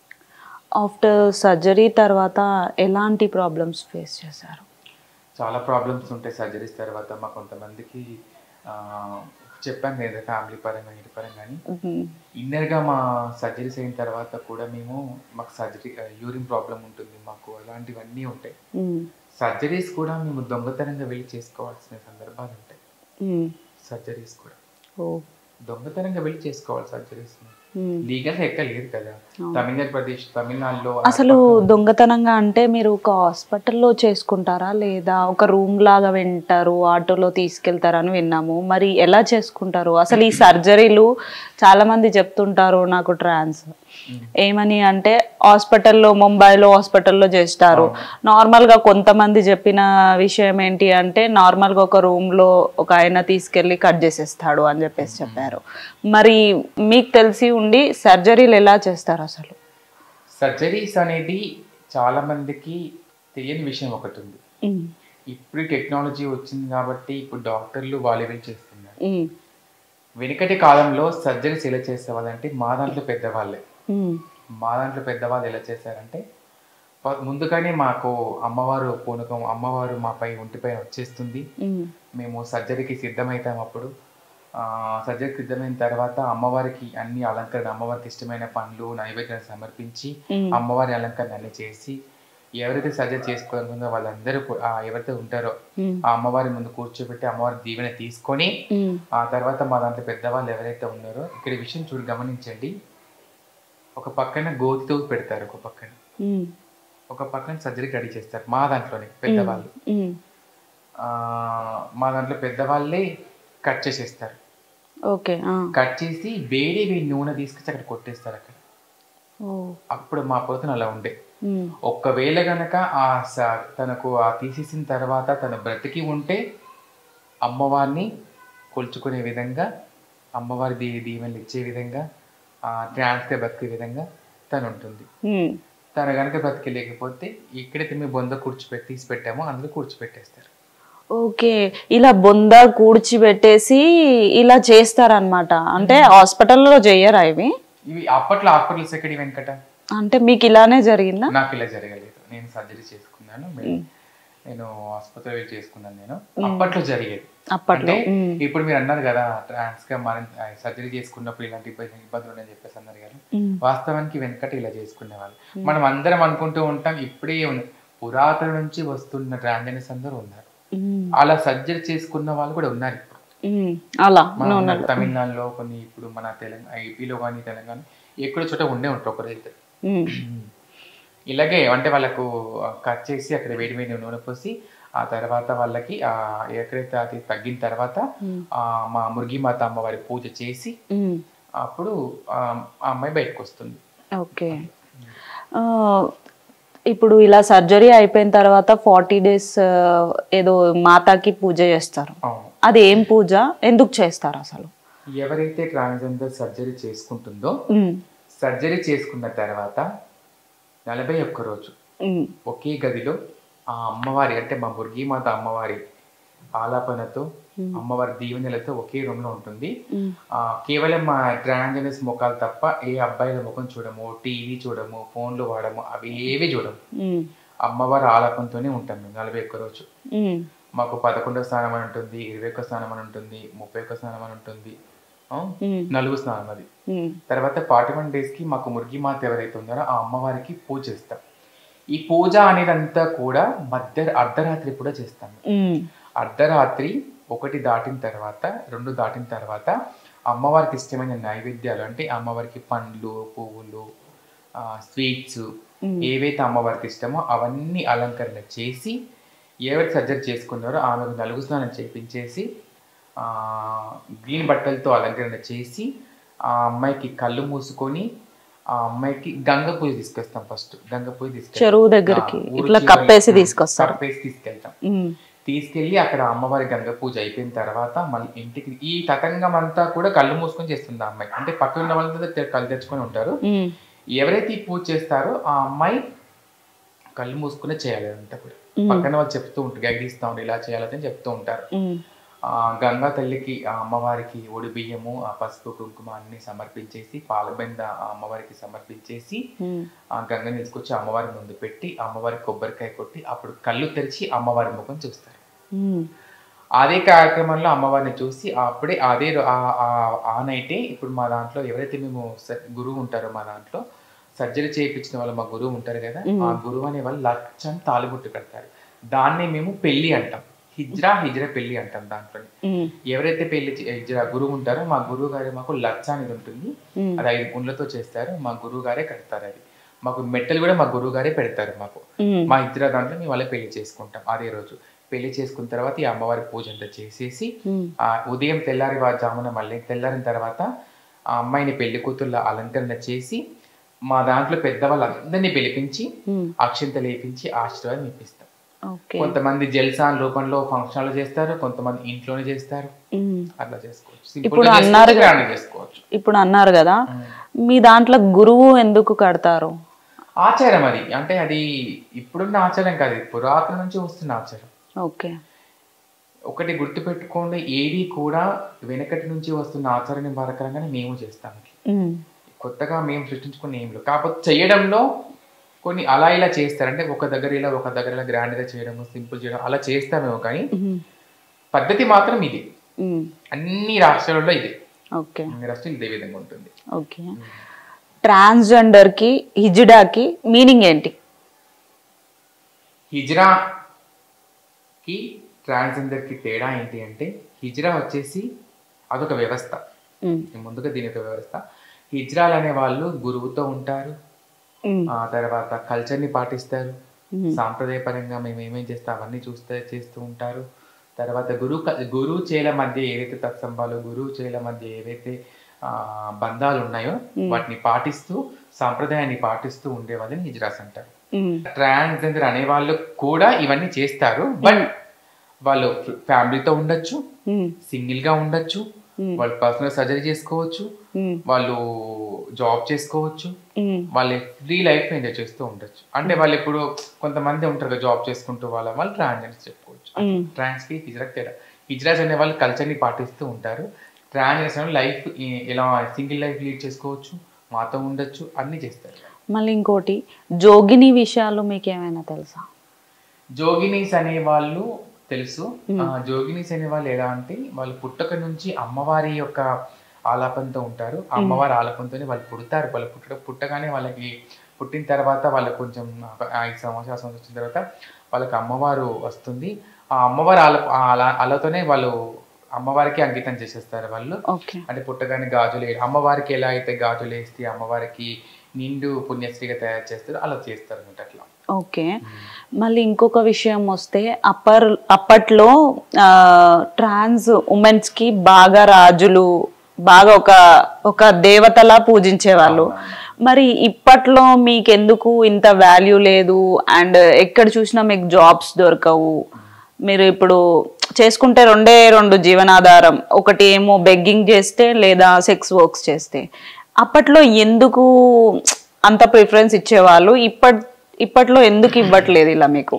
ఆఫ్టర్ సర్జరీ తర్వాత ఎలాంటి ప్రాబ్లమ్స్ ఫేస్ చేశారు చాలా ప్రాబ్లమ్స్ ఉంటాయి సర్జరీస్ తర్వాత మా కొంతమందికి ఆ, చెప్పాను లేదా ఫ్యామిలీ పరంగా ఇంటి పరంగా కానీ ఉమ్, ఇన్నర్గా మా సర్జరీస్ అయిన తర్వాత కూడా మేము మాకు సర్జరీ యూరిన్ ప్రాబ్లం ఉంటుంది మాకు అలాంటివన్నీ ఉంటాయి ఉమ్, సర్జరీస్ కూడా మేము దొంగతనంగా వెళ్ళి చేసుకోవాల్సిన సందర్భాలు ఉంటాయి ఉమ్. సర్జరీస్ కూడా ఓ దొంగతనంగా వెళ్ళి చేసుకోవాలి సర్జరీస్ ఉమ్. లీగల్ ఎక్కడ లేదు కదా తమిళనాడు ప్రదేశ్ తమిళనాడులో అసలు దొంగతనంగా అంటే మీరు ఒక హాస్పిటల్లో చేసుకుంటారా లేదా ఒక రూమ్ లాగా వింటారు ఆటోలో తీసుకెళ్తారా అని విన్నాము మరి ఎలా చేసుకుంటారు అసలు ఈ సర్జరీలు చాలా మంది చెప్తుంటారు నాకు ట్రాన్స్ ఏమని అంటే హాస్పిటల్లో ముంబైలో హాస్పిటల్లో చేస్తారు నార్మల్గా కొంతమంది చెప్పిన విషయం ఏంటి అంటే నార్మల్గా ఒక రూమ్లో ఒక ఆయన తీసుకెళ్ళి కట్ చేసేస్తాడు అని చెప్పేసి చెప్పారు మరి మీకు తెలిసి ఉండి సర్జరీలు ఎలా చేస్తారు అసలు సర్జరీస్ అనేది చాలా మందికి తెలియని విషయం ఒకటి ఉంది ఉమ్, ఇప్పుడు టెక్నాలజీ వచ్చింది కాబట్టి ఇప్పుడు డాక్టర్లు వాళ్ళు వీళ్ళు చేస్తున్నారు ఉమ్, వెనుకటి కాలంలో సర్జరీస్ ఎలా చేసేవాళ్ళంటే మా దాంట్లో పెద్దవాళ్ళే ఉమ్, మా దాంట్లో పెద్దవాళ్ళు ఎలా చేశారంటే ఫ- ముందుగానే మాకు అమ్మవారు పూనకం అమ్మవారు మాపై ఒంటిపై వచ్చేస్తుంది ఉమ్, మేము సర్జరీకి సిద్ధమవుతాం అప్పుడు ఆ, సర్జరీకి సిద్ధమైన తర్వాత అమ్మవారికి అన్ని అలంకరణ అమ్మవారికి ఇష్టమైన పండ్లు నైవేద్యాలు సమర్పించి ఉమ్, అమ్మవారి అలంకరణ అన్ని చేసి ఎవరైతే సర్జరీ చేసుకోవాలనుకుందో వాళ్ళందరూ కూ- ఆ, ఎవరైతే ఉంటారో ఉమ్, ఆ అమ్మవారి ముందు కూర్చోబెట్టి అమ్మవారి దీవెన తీసుకొని ఉమ్, ఆ తర్వాత మా దాంట్లో పెద్దవాళ్ళు ఎవరైతే ఉన్నారో ఇక్కడ ఈ విషయం చూడు గమనించండి ఒక పక్కన గోతితో పెడతారు ఒక పక్కన ఉమ్, ఒక పక్కన సర్జరీకి రెడీ చేస్తారు మా దాంట్లోనే పెద్దవాళ్ళు ఉమ్, ఆ, మా దాంట్లో పెద్దవాళ్ళే కట్ చేసేస్తారు ఓకే ఆ. కట్ చేసి వేడి వేడి నూనె తీసుకొచ్చి అక్కడ కొట్టేస్తారు అక్కడ ఓ అప్పుడు మా పొద్దున అలా ఉండే ఉమ్. ఒక్కవేళ గనక ఆ స- తనకు ఆ తీసేసిన తర్వాత తను బ్రతికి ఉంటే అమ్మవారిని కొలుచుకునే విధంగా అమ్మవారి దీ దీవెనలు ఇచ్చే విధంగా ట్రాన్స్గా బతికే విధంగా తను ఉంటుంది ఉమ్. తను కనుక బ్రతికి లేకపోతే ఎక్కడైతే మేము బొంద కూర్చోపెట్టి తీసి పెట్టామో అందులో కూర్చోపెట్టేస్తారు ఓకే ఇలా బొంద కూర్చిపెట్టేసి ఇలా చేస్తారనమాట అంటే హాస్పిటల్లో చెయ్యరా ఇవి ఇవి అప్పట్లో హాస్పిటల్స్ ఎక్కడి వెనకట అంటే మీకు ఇలానే జరిగిందా నాకు ఇలా జరగలేదు నేను సర్జరీ చేసుకున్నాను మే- నేను ఆసుపత్రిలో చేసుకున్నాను నేను అప్పట్లో జరిగేది అప్పట్లో అంటే ఇప్పుడు మీరు అన్నారు కదా ట్రాన్స్ గా మనం సర్జరీ చేసుకున్నప్పుడు ఇలాంటి ఇబ్బంది ఇబ్బందులు ఉన్నాయని చెప్పేసి అన్నారు కదా ఉమ్. వాస్తవానికి వెనకట ఇలా చేసుకునే వాళ్ళు మనం అందరం అనుకుంటూ ఉంటాం ఇప్పుడే ఉంది పురాతన నుంచి వస్తున్న ట్రాన్జెండర్స్ అందరూ ఉన్నారు ఉమ్. అలా సర్జరీ చేసుకున్న వాళ్ళు కూడా ఉన్నారు ఇప్పుడు ఉమ్. అలా మన ఉన్నారు. తమిళనాడులో కొన్ని ఇప్పుడు మన తెలంగాణ ఏపీలో కానీ తెలంగాణ ఎక్కడో చోట ఉండే ఉంటారు ఒకరైతే ఉమ్. ఇలాగే అంటే వాళ్ళకు కట్ చేసి అక్కడ వేడి వేడి నూనె పోసి ఆ తర్వాత వాళ్ళకి ఆ ఎక్కడైతే అది తగ్గిన తర్వాత ఆ మా మురిగిమాత అమ్మవారి పూజ చేసి ఉమ్. అప్పుడు ఆ ఆ అమ్మాయి బయటకు వస్తుంది ఓకే ఆ, ఇప్పుడు ఇలా సర్జరీ అయిపోయిన తర్వాత ఫార్టీ డేస్ ఏదో మాతాకి పూజ చేస్తారు అవును అది ఏం పూజ ఎందుకు చేస్తారు అసలు ఎవరైతే ట్రాన్స్జెండర్ సర్జరీ చేసుకుంటుందో ఉమ్. సర్జరీ చేసుకున్న తర్వాత నలభై ఒక్క రోజు ఉమ్. ఒకే గదిలో ఆ అమ్మవారి అంటే మా మురిగిమాత అమ్మవారి ఆలాపనతో అమ్మవారి దీవెనలతో ఒకే రూమ్ లో ఉంటుంది ఉమ్. ఆ, కేవలం మా ట్రాన్స్జెండర్స్ ముఖాలు తప్ప ఏ అబ్బాయిల ముఖం చూడము టీవీ చూడము ఫోన్లు వాడము అవి ఏవి చూడము ఉమ్. అమ్మవారి ఆలాపంతోనే ఉంటాం మేము నలభై ఒక్క రోజు ఉమ్. మాకు పదకొండవ స్నానం అని ఉంటుంది ఇరవై ఒక్క స్నానం అని ఉంటుంది ముప్పై ఒక్క స్నానం అని ఉంటుంది ఆ, ఉమ్. నలుగు స్నానం అది ఉమ్. తర్వాత ఫార్టీ వన్ డేస్కి మాకు మురిగి మాత ఎవరైతే ఉన్నారో ఆ అమ్మవారికి పూజ చేస్తాం ఈ పూజ అనేదంతా కూడా మధ్య అర్ధరాత్రి కూడా చేస్తాం ఉమ్. అర్ధరాత్రి ఒకటి దాటిన తర్వాత రెండు దాటిన తర్వాత అమ్మవారికి ఇష్టమైన నైవేద్యాలు అంటే అమ్మవారికి పండ్లు పువ్వులు స్వీట్స్ ఏవైతే అమ్మవారికి ఇష్టమో అవన్నీ అలంకరణ చేసి ఎవరు సర్జరీ చేసుకున్నారో ఆమెకు నలుగు స్నానం చేపించేసి ఆ, గ్రీన్ బట్టలతో అలంకరణ చేసి ఆ అమ్మాయికి కళ్ళు మూసుకొని ఆ అమ్మాయికి గంగ పూజ తీసుకొస్తాం ఫస్ట్ గంగ పూజ తీసుకెళ్తాం చెరువు దగ్గరికి ఆ, ఊరు ఇట్లా చివరి- కప్పేసి తీసుకొస్తారు కప్పేసి తీసుకెళ్తాం ఉమ్. తీసుకెళ్ళి అక్కడ అమ్మవారి గంగ పూజ అయిపోయిన తర్వాత మళ్ళీ ఇంటికి ఈ తతంగం అంతా కూడా కళ్ళు మూసుకొని చేస్తుంది ఆ అమ్మాయి అంటే పక్కన ఉన్న వాళ్ళతో తె- కళ్ళు తెచ్చుకొని ఉంటారు ఉమ్. ఎవరైతే ఈ పూజ చేస్తారో ఆ అమ్మాయి కళ్ళు మూసుకునే చేయాలి అదంతా కూడా పక్కన వాళ్ళు చెప్తూ ఉంటారు గైడ్ ఇస్తా ఉంటారు ఇలా చేయాలని చెప్తూ ఉంటారు ఉమ్. ఆ గంగా తల్లికి ఆ అమ్మవారికి ఒడి బియ్యము ఆ పసుపు కుంకుమ అన్ని సమర్పించేసి పాలబెంద ఆ అమ్మవారికి సమర్పించేసి ఉమ్. ఆ గంగని తీసుకొచ్చి అమ్మవారి ముందు పెట్టి అమ్మవారికి కొబ్బరికాయ కొట్టి అప్పుడు కళ్ళు తెరిచి అమ్మవారి ముఖం చూస్తారు ఉమ్. అదే కార్యక్రమంలో అమ్మవారిని చూసి అప్పుడే అదే రో- ఆ- ఆ- ఆ నైటే ఇప్పుడు మా దాంట్లో ఎవరైతే మేము స- గురువు ఉంటారో మా దాంట్లో సర్జరీ చేయించిన వాళ్ళు మా గురువు ఉంటారు కదా ఆ గురువు అనే వాళ్ళు లచ్చని తాలుబుట్టు కడతారు దాన్ని మేము పెళ్లి అంటాం హిజ్రా హిజ్రా పెళ్లి అంటాం దాంట్లో ఉమ్. ఎవరైతే పెళ్లి చే- హిజ్రా గురువు ఉంటారో మా గురువు గారు మాకు లచ్చ అనేది ఉంటుంది ఉమ్. అది ఐదు గుండ్లతో చేస్తారు మా గురువు గారే కడతారు అది మాకు మెట్టలు కూడా మా గురువు గారే పెడతారు మాకు ఉమ్. మా ఇద్దరు దాంట్లో మేము వాళ్ళే పెళ్లి చేసుకుంటాం అదే రోజు పెళ్లి చేసుకున్న తర్వాత ఈ అమ్మవారి పూజ అంతా చేసేసి ఉమ్. ఆ ఉదయం తెల్లారి వా- జామున మళ్ళీ తెల్లారిన తర్వాత ఆ అమ్మాయిని పెళ్లి కూతుర్ల అలంకరణ చేసి మా దాంట్లో పెద్దవాళ్ళందరినీ పిలిపించి ఉమ్. అక్షింతలు వేపించి ఆశీర్వాదం ఇప్పిస్తాం ఓకే కొంతమంది జల్సాన్ రూపంలో ఫంక్షన్లు చేస్తారు కొంతమంది ఇంట్లోనే చేస్తారు ఉమ్. అట్లా చేసుకోవచ్చు Simple ఇప్పుడు గా అన్నారు చేసుకోవచ్చు, grand గా చేసుకోవచ్చు ఇప్పుడు అన్నారు కదా మీ దాంట్లో గురువు ఎందుకు కడతారు ఆచారం అది అంటే అది ఇప్పుడున్న ఆచారం కాదు ఇది పురాతన నుంచి వస్తున్న ఆచారం ఓకే ఒకటి గుర్తుపెట్టుకోండి ఏది కూడా వెనకటి నుంచి వస్తున్న ఆచారాన్ని ప్రకారంగానే మేము చేస్తాం ఉమ్. కొత్తగా మేము సృష్టించుకున్న ఏం లేవు కాకపోతే చేయడంలో కొన్ని అలా ఇలా చేస్తారు అంటే ఒక దగ్గర ఇలా ఒక దగ్గర ఇలా గ్రాండ్గా చేయడం సింపుల్ చేయడం అలా చేస్తామేమో కానీ ఉమ్. పద్ధతి మాత్రం ఇది ఉమ్. అన్ని రాష్ట్రాలలో ఇది ఓకే అన్ని రాష్ట్రాలు ఇదే విధంగా ఉంటుంది ఓకే ట్రాన్స్జెండర్ కి హిజ్డాకి మీనింగ్ ఏంటి హిజ్రాకి ట్రాన్స్జెండర్కి తేడా ఏంటి అంటే హిజ్రా వచ్చేసి అదొక వ్యవస్థ ఉమ్. ముందుగా దీని యొక్క వ్యవస్థ హిజ్రాలు అనే వాళ్ళు గురువుతో ఉంటారు ఉమ్. ఆ తర్వాత కల్చర్ని పాటిస్తారు మ్మ్. సాంప్రదాయపరంగా మేము ఏమేం చేస్తాం అవన్నీ చూస్తే చేస్తూ ఉంటారు తర్వాత గురు గురు చేల మధ్య ఏవైతే తత్సంబాలు గురువు చేల మధ్య ఏవైతే ఆ, బంధాలు ఉన్నాయో వాటిని పాటిస్తూ సాంప్రదాయాన్ని పాటిస్తూ ఉండే వాళ్ళని హిజ్రాస్ అంటారు ఉమ్, ట్రాన్స్జెండర్ అనే వాళ్ళు కూడా ఇవన్నీ చేస్తారు బట్ వాళ్ళు ఫ్యామిలీతో ఉండొచ్చు ఉమ్, సింగిల్ గా ఉండొచ్చు Hmm. వాళ్ళు పర్సనల్ సర్జరీ చేసుకోవచ్చు ఉమ్, వాళ్ళు జాబ్ చేసుకోవచ్చు ఉమ్, వాళ్ళ ఫ్రీ లైఫ్ ఎంజాయ్ చేస్తూ ఉండొచ్చు అంటే వాళ్ళు ఇప్పుడు కొంతమంది ఉంటారు కదా జాబ్ చేసుకుంటూ వాళ్ళ వాళ్ళు ట్రాన్స్జెండర్స్ చెప్పుకోవచ్చు ఉమ్. ట్రాన్స్ కి హిజ్రాక్ తేడా హిజ్రాస్ అనే వాళ్ళు కల్చర్ ని పాటిస్తూ ఉంటారు ట్రాన్స్జెండర్స్ అనే లైఫ్ ఇలా సింగిల్ లైఫ్ లీడ్ చేసుకోవచ్చు మాతో ఉండొచ్చు అన్ని చేస్తారు మళ్ళీ ఇంకోటి జోగిని విషయాలు మీకు ఏమైనా తెలుసా జోగినీస్ అనే వాళ్ళు తెలుసు ఆ, జోగినీస్ అనే వాళ్ళు ఎలా అంటే వాళ్ళు పుట్టక నుంచి అమ్మవారి యొక్క ఆలాపంతో ఉంటారు ఆ అమ్మవారి ఆలాపంతోనే వాళ్ళు పుడతారు వాళ్ళు పుట్ట పుట్టగానే వాళ్ళకి పుట్టిన తర్వాత వాళ్ళకి కొంచెం ఒక ఐదు సంవత్సరాలు సంవత్సరం వచ్చిన తర్వాత వాళ్ళకి అమ్మవారు వస్తుంది ఆ అమ్మవారి ఆల ఆ అల- అలతోనే వాళ్ళు అమ్మవారికి అంకితం చేసేస్తారు వాళ్ళు ఓకే అంటే పుట్టగానే గాజులు వే- అమ్మవారికి ఎలా అయితే గాజులు వేస్తే అమ్మవారికి నిండు పుణ్యశ్రీగా తయారు చేస్తారో అలా చేస్తారు అన్నమాట అట్లా ఓకే మళ్ళీ ఇంకొక విషయం వస్తే అప్పర్ అప్పట్లో ట్రాన్స్ ఉమెన్స్ కి బాగా రాజులు బాగా ఒక ఒక దేవతలా పూజించేవాళ్ళు మరి ఇప్పట్లో మీకు ఎందుకు ఇంత వాల్యూ లేదు అండ్ ఎక్కడ చూసినా మీకు జాబ్స్ దొరకవు మీరు ఇప్పుడు చేసుకుంటే రెండే రెండు జీవనాధారం ఒకటి ఏమో బెగ్గింగ్ చేస్తే లేదా సెక్స్ వర్క్స్ చేస్తే అప్పట్లో ఎందుకు అంత ప్రిఫరెన్స్ ఇచ్చేవాళ్ళు ఇప్పట్ ఇప్పట్లో ఎందుకు ఇవ్వట్లేదు ఇలా మీకు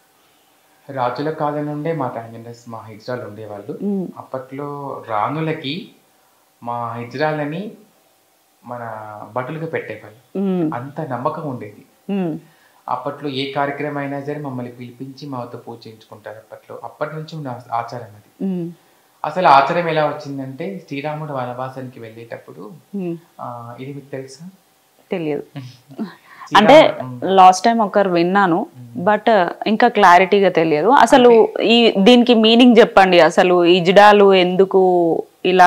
రాజుల కాలం నుండే మా ట్రాన్స్జెండర్స్ మా హిజ్రాలు ఉండేవాళ్ళు అప్పట్లో రాణులకి మా హిజ్రాలని మన బట్టలుగా పెట్టేవాళ్ళు ఉమ్, అంత నమ్మకం ఉండేది ఉమ్, అప్పట్లో ఏ కార్యక్రమం అయినా సరే మమ్మల్ని పిలిపించి మాతో పూజ చేయించుకుంటారు అప్పట్లో అప్పటి నుంచి ఉన్న ఆచారం అది ఉమ్, అసలు ఆచారం ఎలా వచ్చిందంటే శ్రీరాముడు వనవాసానికి వెళ్ళేటప్పుడు ఉమ్. ఆ, ఇది మీకు తెలుసా తెలియదు అంటే లాస్ట్ టైం ఒకరు విన్నాను బట్ ఇంకా క్లారిటీగా తెలియదు అసలు ఈ దీనికి మీనింగ్ చెప్పండి అసలు ఇజ్డాలు ఎందుకు ఇలా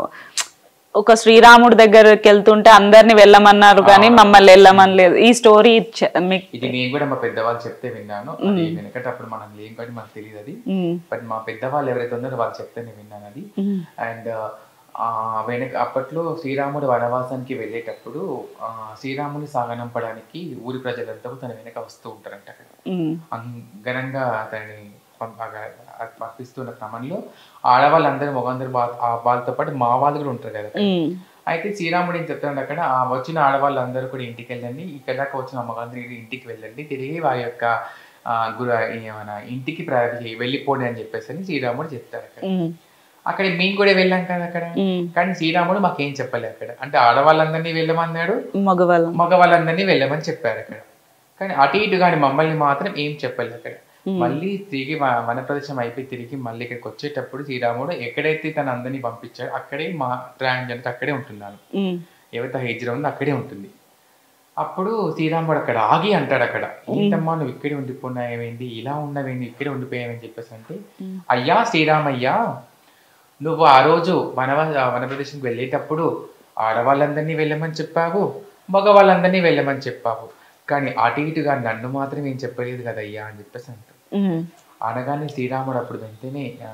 ఒక శ్రీరాముడి దగ్గరికి వెళ్తుంటే అందరిని వెళ్ళమన్నారు కానీ మమ్మల్ని వెళ్ళమని లేదు ఈ స్టోరీ మీకు ఇది నేను కూడా మా పెద్దవాళ్ళు చెప్తే విన్నాను అది వెనకట అప్పుడు మనం లేం కాబట్టి మనకు తెలియదు అది ఉమ్, బట్ మా పెద్దవాళ్ళు ఎవరైతే ఉన్నారో వాళ్ళు చెప్తే నేను విన్నాను అది ఉమ్, అండ్ వెనక అప్పట్లో శ్రీరాముడు వనవాసానికి వెళ్ళేటప్పుడు ఆ, శ్రీరాముని సాగనంపడానికి ఊరి ప్రజలంతా తన వెనక వస్తూ ఉంటారంట అక్కడ ఉమ్, అం- ఘనంగా అతన్ని పం- అగ- అ- పంపిస్తున్న క్రమంలో ఆడవాళ్ళందరూ మగందరూ బా- ఆ వాళ్ళతో పాటు మా వాళ్ళు కూడా ఉంటారు కదా ఉమ్, అయితే శ్రీరాముడు ఏం చెప్తాడు అక్కడ ఆ వచ్చిన ఆడవాళ్ళందరూ కూడా ఇంటికి వెళ్ళండి ఇక్కడ దాకా వచ్చిన మగందరూ ఇంటికి వెళ్ళండి తిరిగి వారి యొక్క ఆ, గురు ఏమైనా ఇంటికి ప్ర- వెళ్ళిపోండి అని చెప్పేసి అని శ్రీరాముడు చెప్తారు అక్కడ ఉమ్, అక్కడ మేము కూడా వెళ్ళాం కదా అక్కడ ఉమ్. కానీ శ్రీరాముడు మాకేం చెప్పలే అక్కడ అంటే ఆడవాళ్ళందరినీ వెళ్ళమన్నాడు మగవాళ్ళం మగవాళ్ళందరినీ వెళ్ళమని చెప్పారు అక్కడ కానీ అటు ఇటు కానీ మమ్మల్ని మాత్రం ఏం చెప్పలేదు అక్కడ మళ్ళీ తిరిగి వ- వనప్రదేశం అయిపోయి తిరిగి మళ్ళీ ఇక్కడికి వచ్చేటప్పుడు శ్రీరాముడు ఎక్కడైతే తన అందరినీ పంపించాడో అక్కడే మా ట్రాన్స్జెండర్ అక్కడే ఉంటున్నాను ఉమ్, ఎవరైతే హెజ్ర ఉందో అక్కడే ఉంటుంది అప్పుడు శ్రీరాముడు అక్కడ ఆగి అంటాడు అక్కడ ఏంటమ్మా నువ్వు ఇక్కడే ఉండిపోయినావేంటి ఇలా ఉన్నవేంటి ఇక్కడే ఉండిపోయావని చెప్పేసి అంటే అయ్యా శ్రీరామయ్యా నువ్వు ఆ రోజు వనవ వనప్రదేశంకి వెళ్ళేటప్పుడు ఆడవాళ్ళందరినీ వెళ్ళమని చెప్పావు మగవాళ్ళందరినీ వెళ్ళమని చెప్పావు కానీ అటు ఇటుగా నన్ను మాత్రం ఏం చెప్పలేదు కదయ్యా అని చెప్పేసి అంటాడు ఉమ్, అనగానే శ్రీరాముడు అప్పుడు వెంటనే ఆ,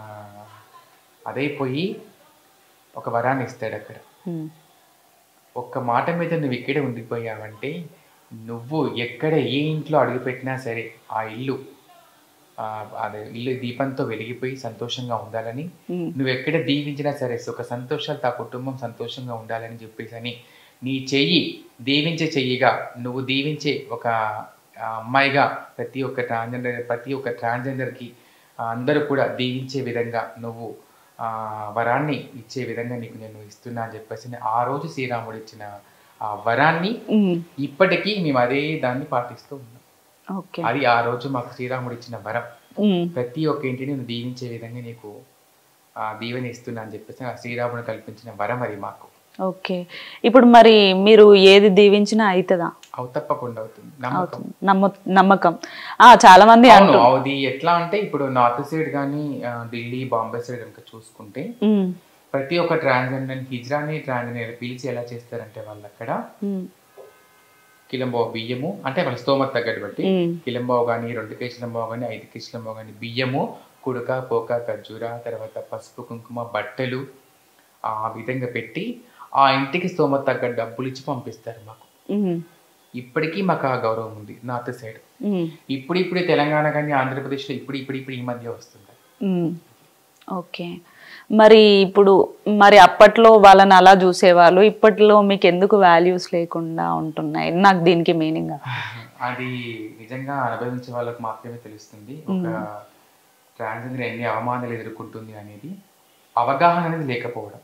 అదైపోయి ఒక వరాన్ని ఇస్తాడు అక్కడ ఉమ్, ఒక్క మాట మీద నువ్వు ఇక్కడే ఉండిపోయావంటే నువ్వు ఎక్కడ ఏ ఇంట్లో అడుగుపెట్టినా సరే ఆ ఇల్లు ఆ, అదే ఇల్లు దీపంతో వెలిగిపోయి సంతోషంగా ఉండాలని ఉమ్, నువ్వు ఎక్కడ దీవించినా సరే సుఖ సంతోషాలతో ఆ కుటుంబం సంతోషంగా ఉండాలని చెప్పేసి అని నీ చెయ్యి దీవించే చెయ్యిగా నువ్వు దీవించే ఒక ఆ, అమ్మాయిగా ప్రతి ఒక్క ట్రాన్స్జెండర్ ప్రతి ఒక్క ట్రాన్స్జెండర్కి అందరూ కూడా దీవించే విధంగా నువ్వు ఆ, వరాన్ని ఇచ్చే విధంగా నీకు నేను ఇస్తున్నా అని చెప్పేసి ఆ రోజు శ్రీరాముడు ఇచ్చిన ఆ వరాన్ని ఉమ్, ఇప్పటికీ మేము అదే దాన్ని పాటిస్తూ ఉన్నాం ఓకే అది ఆ రోజు మాకు శ్రీరాముడు ఇచ్చిన వరం ఉమ్, ప్రతి ఒక్క ఇంటిని నువ్వు దీవించే విధంగా నీకు ఆ దీవెన ఇస్తున్నా అని చెప్పేసి ఆ శ్రీరాముడు కల్పించిన వరం అది మాకు ఓకే ఇప్పుడు మరి మీరు ఏది దీవించినా అవుతుందా అవు తప్పకుండా అవుతుంది నమ్మకం నమ్మ నమ్మకం ఆ చాలా మంది అవును అది ఎట్లా అంటే ఇప్పుడు నార్త్ సైడ్ కానీ ఢిల్లీ బాంబే సైడ్ కనుక చూసుకుంటే ఉమ్, ప్రతి ఒక్క ట్రాన్స్జెండర్ హిజ్రాని ట్రాన్స్జెండర్ పిలిచి ఎలా చేస్తారంటే వాళ్ళు అక్కడ ఉమ్, కిలంబావు బియ్యము అంటే వాళ్ళ స్తోమత తగ్గట్టు బట్టి ఉమ్, కిలంబావు కానీ రెండు కేజీలంబావు కానీ ఐదు కేజీలంబావు కానీ బియ్యము కుడక పోక ఖర్జూర తర్వాత పసుపు కుంకుమ బట్టలు ఆ విధంగా పెట్టి ఆ ఇంటికి స్తోమత తగ్గ డబ్బులు ఇచ్చి పంపిస్తారు మాకు ఉమ్, ఇప్పటికీ మాకు ఆ గౌరవం ఉంది నార్త్ సైడ్ ఉమ్, ఇప్పుడు ఇప్పుడు తెలంగాణ కానీ ఆంధ్రప్రదేశ్లో ఇప్పుడు ఇప్పుడు ఇప్పుడు ఈ మధ్య వస్తుంది ఉమ్. ఓకే మరి ఇప్పుడు మరి అప్పట్లో వాళ్ళని అలా చూసేవాళ్ళు ఇప్పట్లో మీకు ఎందుకు వాల్యూస్ లేకుండా ఉంటున్నాయి నాకు దీనికి మీనింగ్ అది నిజంగా అనుభవించే వాళ్ళకి మాత్రమే తెలుస్తుంది ఒక ట్రాన్స్జెండర్ ఎన్ని అవమానాలు ఎదుర్కొంటుంది అనేది అవగాహన అనేది లేకపోవడం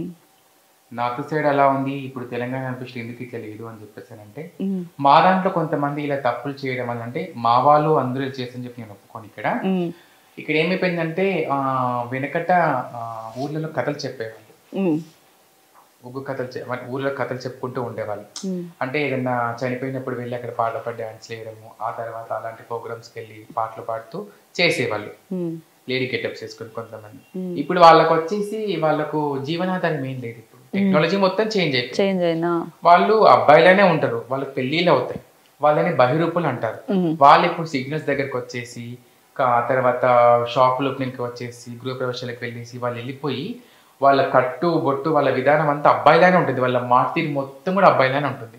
నార్త్ సైడ్ అలా ఉంది ఇప్పుడు తెలంగాణ అనిపిస్తుంది ఎందుకు ఇట్లా లేదు అని చెప్పేసి అంటే మా దాంట్లో కొంతమంది ఇలా తప్పులు చేయడం వల్ల అంటే మా వాళ్ళు అందరూ చేసని చెప్పి నేను ఒప్పుకోను ఇక్కడ ఇక్కడ ఏమైపోయిందంటే ఆ, వెనకట ఆ, ఊర్లలో కథలు చెప్పేవాళ్ళు ఒగ్గు కథలు చె- మన ఊర్లో కథలు చెప్పుకుంటూ ఉండేవాళ్ళు అంటే ఏదన్నా చనిపోయినప్పుడు వెళ్ళి అక్కడ పాటలు పాడి డాన్స్ చేయడము ఆ తర్వాత అలాంటి ప్రోగ్రామ్స్కి వెళ్ళి పాటలు పాడుతూ చేసేవాళ్ళు లేడీ గెటప్స్ చేసుకుని కొంతమంది ఇప్పుడు వాళ్ళకు వచ్చేసి వాళ్ళకు జీవనాధారం ఏం లేదు ఇప్పుడు టెక్నాలజీ మొత్తం చేంజ్ అయిపోయింది చేంజ్ అయినా వాళ్ళు అబ్బాయిలనే ఉంటారు వాళ్ళకి పెళ్ళిళ్ళు అవుతాయి వాళ్ళని బహిరూపులు అంటారు వాళ్ళు ఇప్పుడు సిగ్నల్స్ దగ్గరకు వచ్చేసి కా- ఆ తర్వాత షాప్ ఓపెనింగ్కి వచ్చేసి గృహ ప్రవేశాలకు వెళ్ళేసి వాళ్ళు వెళ్ళిపోయి వాళ్ళ కట్టు బొట్టు వాళ్ళ విధానం అంతా అబ్బాయిలానే ఉంటుంది వాళ్ళ మాటిని మొత్తం కూడా అబ్బాయిలానే ఉంటుంది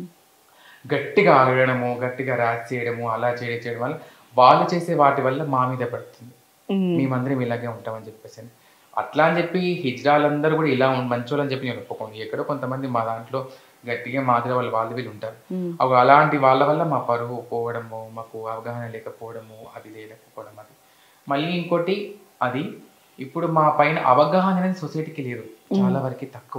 గట్టిగా ఆడడము గట్టిగా ర్యాచ్ చేయడము అలా చేయడం చేయడం వల్ల వాళ్ళు చేసే వాటి వల్ల మా మీద పడుతుంది మేమందరం ఇలాగే ఉంటామని చెప్పేసి అని. అట్లా అని చెప్పి హిజ్రాలందరూ కూడా ఇలా ఉం- మంచోళ్ళని చెప్పి నేను ఒప్పుకోను ఎక్కడో కొంతమంది మా దాంట్లో గట్టిగా మాదిరి వాళ్ళు వాళ్ళు వీళ్ళు ఉంటారు అవి అలాంటి వాళ్ళ వల్ల మా పరువు పోవడము మాకు అవగాహన లేకపోవడము అది లేకపోవడం అది మళ్ళీ ఇంకోటి అది ఇప్పుడు మా పైన అవగాహన అనేది సొసైటీకి లేదు చాలా వరకు తక్కువ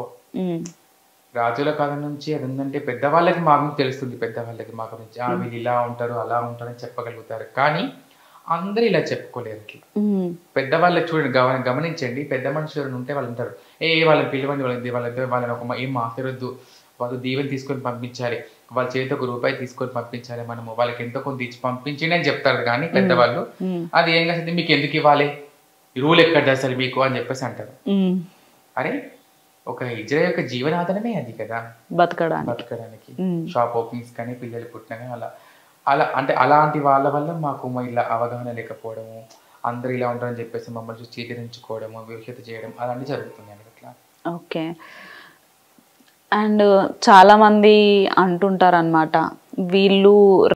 రాజుల కాలం నుంచి అది ఉందంటే పెద్దవాళ్ళకి మా గురించి తెలుస్తుంది పెద్దవాళ్ళకి మా గురించి ఆ వీళ్ళు ఇలా ఉంటారు అలా ఉంటారు అని చెప్పగలుగుతారు కానీ అందరూ ఇలా చెప్పుకోలేరు అట్లా పెద్దవాళ్ళకి చూడండి గమని గమనించండి పెద్ద మనుషులు ఎవరైనా ఉంటే వాళ్ళు ఉంటారు ఏ వాళ్ళని పిలవండి వాళ్ళని వాళ్ళ వాళ్ళని ఒక మ- ఏం మాట్లాడొద్దు వాళ్ళు దీవెని తీసుకొని పంపించాలి వాళ్ళ చేతి ఒక రూపాయి తీసుకొని పంపించాలి మనము వాళ్ళకి ఎంతో కొంత ఇచ్చి పంపించండి అని చెప్తారు కానీ పెద్దవాళ్ళు అది ఏం కాదు మీకు ఎందుకు ఇవ్వాలి ఈ రూల్ ఎక్కడ అసలు మీకు అని చెప్పేసి అంటారు అరే ఒక ఇజ్రా యొక్క జీవనాధారమే అది కదా బతకడానికి బతకడానికి మ్మ్. షాప్ ఓపెనింగ్స్ కానీ పిల్లలు పుట్టినా కానీ అలా అలా అంటే అలాంటి వాళ్ళ వల్ల మాకు మ- ఇలా అవగాహన లేకపోవడము అందరూ ఇలా ఉంటారని చెప్పేసి మమ్మల్ని చూసి చీదరించుకోవడము వివక్షత చేయడం అలాంటివి జరుగుతుంది అండి అట్లా ఓకే అండ్ చాలా మంది అంటుంటారు అనమాట వీళ్ళు